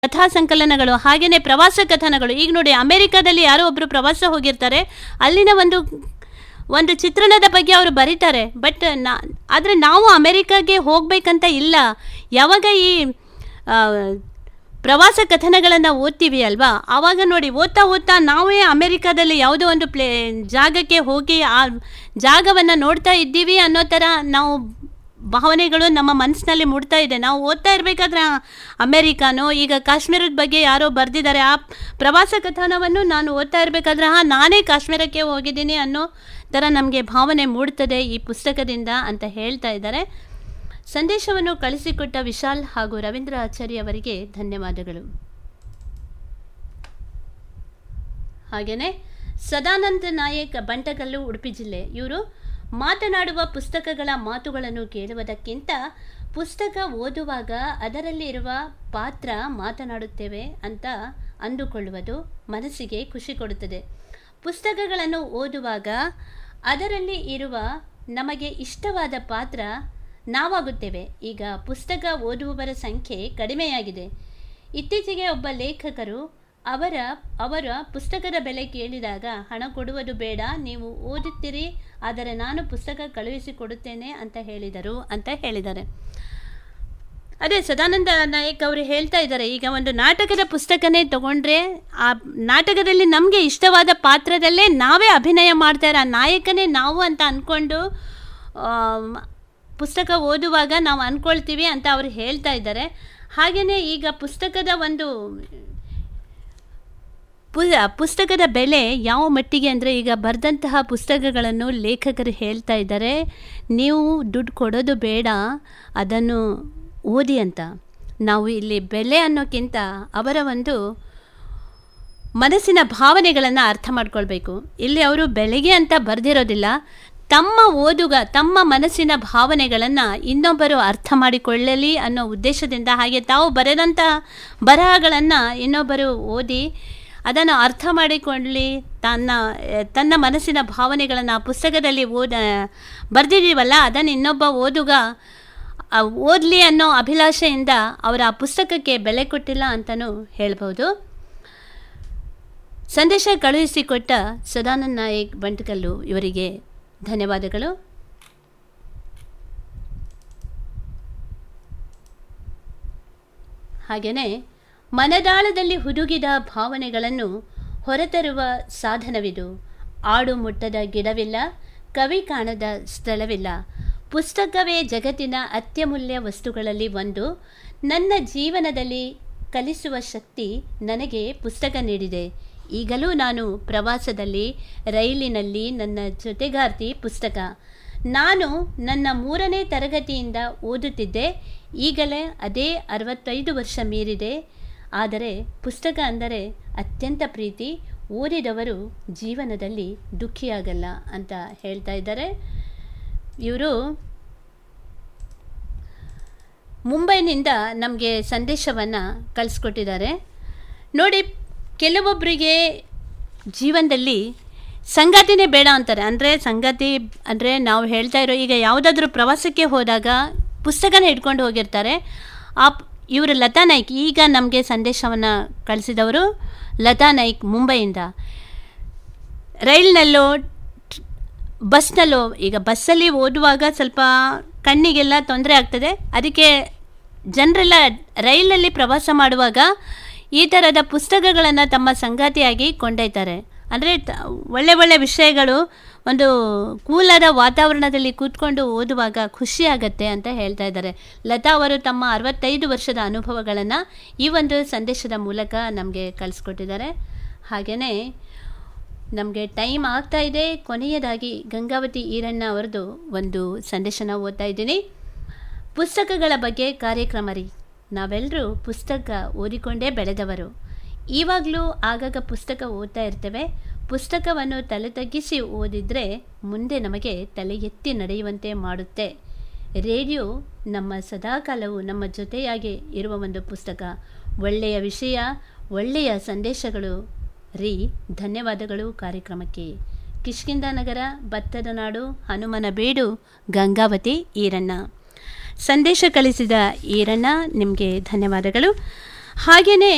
ಕಥಾ ಸಂಕಲನಗಳು ಹಾಗೆಯೇ ಪ್ರವಾಸ ಕಥನಗಳು ಈಗ ನೋಡಿ ಅಮೆರಿಕಾದಲ್ಲಿ ಯಾರೋ ಒಬ್ಬರು ಪ್ರವಾಸ ಹೋಗಿರ್ತಾರೆ ಅಲ್ಲಿನ ಒಂದು ಒಂದು ಚಿತ್ರಣದ ಬಗ್ಗೆ ಅವರು ಬರೀತಾರೆ ಬಟ್ ನಾ ಆದರೆ ನಾವು ಅಮೆರಿಕಾಗೆ ಹೋಗಬೇಕಂತ ಇಲ್ಲ ಯಾವಾಗ ಈ ಆ, ಪ್ರವಾಸ ಕಥನಗಳನ್ನು ಓದ್ತೀವಿ ಅಲ್ವಾ ಆವಾಗ ನೋಡಿ ಓದ್ತಾ ಓದ್ತಾ ನಾವೇ ಅಮೆರಿಕಾದಲ್ಲಿ ಯಾವುದೋ ಒಂದು ಪ್ಲೇ ಜಾಗಕ್ಕೆ ಹೋಗಿ ಆ ಜಾಗವನ್ನು ನೋಡ್ತಾ ಇದ್ದೀವಿ ಅನ್ನೋ ಥರ ನಾವು ಭಾವನೆಗಳು ನಮ್ಮ ಮನಸ್ಸಿನಲ್ಲಿ ಮೂಡ್ತಾ ಇದೆ ನಾವು ಓದ್ತಾ ಇರಬೇಕಾದ್ರೆ ಅಮೆರಿಕಾನೋ ಈಗ ಕಾಶ್ಮೀರದ ಬಗ್ಗೆ ಯಾರೋ ಬರೆದಿದ್ದಾರೆ ಆ ಪ್ರವಾಸ ಕಥನವನ್ನು ನಾನು ಓದ್ತಾ ಇರಬೇಕಾದ್ರೆ ಹಾಂ ನಾನೇ ಕಾಶ್ಮೀರಕ್ಕೆ ಹೋಗಿದ್ದೀನಿ ಅನ್ನೋ ಥರ ನಮಗೆ ಭಾವನೆ ಮೂಡ್ತದೆ ಈ ಪುಸ್ತಕದಿಂದ ಅಂತ ಹೇಳ್ತಾ ಇದ್ದಾರೆ ಸಂದೇಶವನ್ನು ಕಳಿಸಿಕೊಟ್ಟ ವಿಶಾಲ್ ಹಾಗೂ ರವೀಂದ್ರ ಆಚಾರ್ಯ ಅವರಿಗೆ ಧನ್ಯವಾದಗಳು ಹಾಗೆಯೇ ಸದಾನಂದ ನಾಯಕ್ ಬಂಟಗಲ್ಲು ಉಡುಪಿ ಜಿಲ್ಲೆ ಇವರು ಮಾತನಾಡುವ ಪುಸ್ತಕಗಳ ಮಾತುಗಳನ್ನು ಕೇಳುವುದಕ್ಕಿಂತ ಪುಸ್ತಕ ಓದುವಾಗ ಅದರಲ್ಲಿ ಇರುವ ಪಾತ್ರ ಮಾತನಾಡುತ್ತೇವೆ ಅಂತ ಅಂದುಕೊಳ್ಳುವುದು ಮನಸ್ಸಿಗೆ ಖುಷಿ ಕೊಡುತ್ತದೆ ಪುಸ್ತಕಗಳನ್ನು ಓದುವಾಗ ಅದರಲ್ಲಿ ಇರುವ ನಮಗೆ ಇಷ್ಟವಾದ ಪಾತ್ರ ನಾವಾಗುತ್ತೇವೆ ಈಗ ಪುಸ್ತಕ ಓದುವವರ ಸಂಖ್ಯೆ ಕಡಿಮೆಯಾಗಿದೆ ಇತ್ತೀಚೆಗೆ ಒಬ್ಬ ಲೇಖಕರು ಅವರ ಅವರ ಪುಸ್ತಕದ ಬೆಲೆ ಕೇಳಿದಾಗ ಹಣ ಕೊಡುವುದು ಬೇಡ ನೀವು ಓದುತ್ತೀರಿ ಆದರೆ ನಾನು ಪುಸ್ತಕ ಕಳುಹಿಸಿಕೊಡುತ್ತೇನೆ ಅಂತ ಹೇಳಿದರು ಅಂತ ಹೇಳಿದ್ದಾರೆ ಅದೇ ಸದಾನಂದ ನಾಯಕ್ ಅವರು ಹೇಳ್ತಾ ಇದ್ದಾರೆ ಈಗ ಒಂದು ನಾಟಕದ ಪುಸ್ತಕನೇ ತಗೊಂಡ್ರೆ ಆ ನಾಟಕದಲ್ಲಿ ನಮಗೆ ಇಷ್ಟವಾದ ಪಾತ್ರದಲ್ಲೇ ನಾವೇ ಅಭಿನಯ ಮಾಡ್ತಾರೆ ಆ ನಾಯಕನೇ ನಾವು ಅಂತ ಅಂದ್ಕೊಂಡು ಆಮ್, ಪುಸ್ತಕ ಓದುವಾಗ ನಾವು ಅಂದ್ಕೊಳ್ತೀವಿ ಅಂತ ಅವರು ಹೇಳ್ತಾ ಇದ್ದಾರೆ ಹಾಗೆಯೇ ಈಗ ಪುಸ್ತಕದ ಒಂದು ಪು ಪುಸ್ತಕದ ಬೆಲೆ ಯಾವ ಮಟ್ಟಿಗೆ ಅಂದರೆ ಈಗ ಬರೆದಂತಹ ಪುಸ್ತಕಗಳನ್ನು ಲೇಖಕರು ಹೇಳ್ತಾ ಇದ್ದಾರೆ ನೀವು ದುಡ್ಡು ಕೊಡೋದು ಬೇಡ ಅದನ್ನು ಓದಿ ಅಂತ ನಾವು ಇಲ್ಲಿ ಬೆಲೆ ಅನ್ನೋಕ್ಕಿಂತ ಅವರ ಒಂದು ಮನಸ್ಸಿನ ಭಾವನೆಗಳನ್ನು ಅರ್ಥ ಮಾಡ್ಕೊಳ್ಬೇಕು ಇಲ್ಲಿ ಅವರು ಬೆಲೆಗೆ ಅಂತ ಬರೆದಿರೋದಿಲ್ಲ ತಮ್ಮ ಓದುಗ ತಮ್ಮ ಮನಸ್ಸಿನ ಭಾವನೆಗಳನ್ನು ಇನ್ನೊಬ್ಬರು ಅರ್ಥ ಮಾಡಿಕೊಳ್ಳಲಿ ಅನ್ನೋ ಉದ್ದೇಶದಿಂದ ಹಾಗೆ ತಾವು ಬರೆದಂಥ ಬರಹಗಳನ್ನು ಇನ್ನೊಬ್ಬರು ಓದಿ ಅದನ್ನು ಅರ್ಥ ಮಾಡಿಕೊಳ್ಳಿ ತನ್ನ ತನ್ನ ಮನಸ್ಸಿನ ಭಾವನೆಗಳನ್ನು ಆ ಪುಸ್ತಕದಲ್ಲಿ ಓದ ಬರೆದಿದ್ದೀವಲ್ಲ ಅದನ್ನು ಇನ್ನೊಬ್ಬ ಓದುಗ ಆ ಓದಲಿ ಅನ್ನೋ ಅಭಿಲಾಷೆಯಿಂದ ಅವರ ಆ ಪುಸ್ತಕಕ್ಕೆ ಬೆಲೆ ಕೊಟ್ಟಿಲ್ಲ ಅಂತಲೂ ಹೇಳ್ಬೋದು ಸಂದೇಶ ಕಳುಹಿಸಿಕೊಟ್ಟ ಸದಾನಂದ ನಾಯಕ್ ಬಂಟ್ಕಲ್ಲು ಇವರಿಗೆ ಧನ್ಯವಾದಗಳು ಹಾಗೆಯೇ ಮನದಾಳದಲ್ಲಿ ಹುದುಗಿದ ಭಾವನೆಗಳನ್ನು ಹೊರತರುವ ಸಾಧನವಿದು ಆಡು ಮುಟ್ಟದ ಗಿಡವಿಲ್ಲ ಕವಿ ಕಾಣದ ಸ್ಥಳವಿಲ್ಲ ಪುಸ್ತಕವೇ ಜಗತ್ತಿನ ಅತ್ಯಮೂಲ್ಯ ವಸ್ತುಗಳಲ್ಲಿ ಒಂದು ನನ್ನ ಜೀವನದಲ್ಲಿ ಕಲಿಸುವ ಶಕ್ತಿ ನನಗೆ ಪುಸ್ತಕ ನೀಡಿದೆ ಈಗಲೂ ನಾನು ಪ್ರವಾಸದಲ್ಲಿ ರೈಲಿನಲ್ಲಿ ನನ್ನ ಜೊತೆಗಾರ್ತಿ ಪುಸ್ತಕ ನಾನು ನನ್ನ ಮೂರನೇ ತರಗತಿಯಿಂದ ಓದುತ್ತಿದ್ದೆ ಈಗಲೇ ಅದೇ ಅರವತ್ತೈದು ವರ್ಷ ಮೀರಿದೆ ಆದರೆ ಪುಸ್ತಕ ಅಂದರೆ ಅತ್ಯಂತ ಪ್ರೀತಿ ಓದಿದವರು ಜೀವನದಲ್ಲಿ ದುಃಖಿಯಾಗಲ್ಲ ಅಂತ ಹೇಳ್ತಾ ಇದ್ದಾರೆ ಇವರು ಮುಂಬೈನಿಂದ ನಮಗೆ ಸಂದೇಶವನ್ನು ಕಳಿಸ್ಕೊಟ್ಟಿದ್ದಾರೆ ನೋಡಿ ಕೆಲವೊಬ್ಬರಿಗೆ ಜೀವನದಲ್ಲಿ ಸಂಗಾತಿನೇ ಬೇಡ ಅಂತಾರೆ ಅಂದರೆ ಸಂಗಾತಿ ಅಂದರೆ ನಾವು ಹೇಳ್ತಾ ಇರೋ ಈಗ ಯಾವುದಾದ್ರೂ ಪ್ರವಾಸಕ್ಕೆ ಹೋದಾಗ ಪುಸ್ತಕನ ಹಿಡ್ಕೊಂಡು ಹೋಗಿರ್ತಾರೆ ಆ ಇವರು ಲತಾ ನಾಯ್ಕ್ ಈಗ ನಮಗೆ ಸಂದೇಶವನ್ನು ಕಳಿಸಿದವರು ಲತಾ ನಾಯ್ಕ್ ಮುಂಬೈಯಿಂದ ರೈಲ್ನಲ್ಲೋ ಬಸ್ನಲ್ಲೋ ಈಗ ಬಸ್ಸಲ್ಲಿ ಓದುವಾಗ ಸ್ವಲ್ಪ ಕಣ್ಣಿಗೆಲ್ಲ ತೊಂದರೆ ಆಗ್ತದೆ ಅದಕ್ಕೆ ಜನರೆಲ್ಲ ರೈಲಲ್ಲಿ ಪ್ರವಾಸ ಮಾಡುವಾಗ ಈ ಥರದ ಪುಸ್ತಕಗಳನ್ನು ತಮ್ಮ ಸಂಗಾತಿಯಾಗಿ ಕೊಂಡೊಯ್ತಾರೆ ಅಂದರೆ ತ ಒಳ್ಳೆ ಒಳ್ಳೆ ವಿಷಯಗಳು ಒಂದು ಕೂಲಾದ ವಾತಾವರಣದಲ್ಲಿ ಕೂತ್ಕೊಂಡು ಓದುವಾಗ ಖುಷಿ ಆಗತ್ತೆ ಅಂತ ಹೇಳ್ತಾ ಇದ್ದಾರೆ ಲತಾ ಅವರು ತಮ್ಮ ಅರವತ್ತೈದು ವರ್ಷದ ಅನುಭವಗಳನ್ನು ಈ ಒಂದು ಸಂದೇಶದ ಮೂಲಕ ನಮಗೆ ಕಳಿಸ್ಕೊಟ್ಟಿದ್ದಾರೆ ಹಾಗೆಯೇ ನಮಗೆ ಟೈಮ್ ಆಗ್ತಾ ಇದೆ ಕೊನೆಯದಾಗಿ ಗಂಗಾವತಿ ಈರಣ್ಣ ಅವರದು ಒಂದು ಸಂದೇಶನ ಓದ್ತಾ ಇದ್ದೀನಿ ಪುಸ್ತಕಗಳ ಬಗ್ಗೆ ಕಾರ್ಯಕ್ರಮ ರೀ ನಾವೆಲ್ಲರೂ ಪುಸ್ತಕ ಓದಿಕೊಂಡೇ ಬೆಳೆದವರು ಇವಾಗಲೂ ಆಗಾಗ ಪುಸ್ತಕ ಓದ್ತಾ ಇರ್ತೇವೆ ಪುಸ್ತಕವನ್ನು ತಲೆ ತಗ್ಗಿಸಿ ಓದಿದರೆ ಮುಂದೆ ನಮಗೆ ತಲೆ ಎತ್ತಿ ನಡೆಯುವಂತೆ ಮಾಡುತ್ತೆ ರೇಡಿಯೋ ನಮ್ಮ ಸದಾಕಾಲವು ನಮ್ಮ ಜೊತೆಯಾಗಿ ಇರುವ ಒಂದು ಪುಸ್ತಕ ಒಳ್ಳೆಯ ವಿಷಯ ಒಳ್ಳೆಯ ಸಂದೇಶಗಳು ರೀ ಧನ್ಯವಾದಗಳು ಕಾರ್ಯಕ್ರಮಕ್ಕೆ ಕಿಷ್ಕಿಂದ ನಗರ ಭತ್ತದ ನಾಡು ಹನುಮನ ಬೀಡು ಗಂಗಾವತಿ ಈರಣ್ಣ ಸಂದೇಶ ಕಳಿಸಿದ ಈರಣ್ಣ ನಿಮಗೆ ಧನ್ಯವಾದಗಳು ಹಾಗೆಯೇ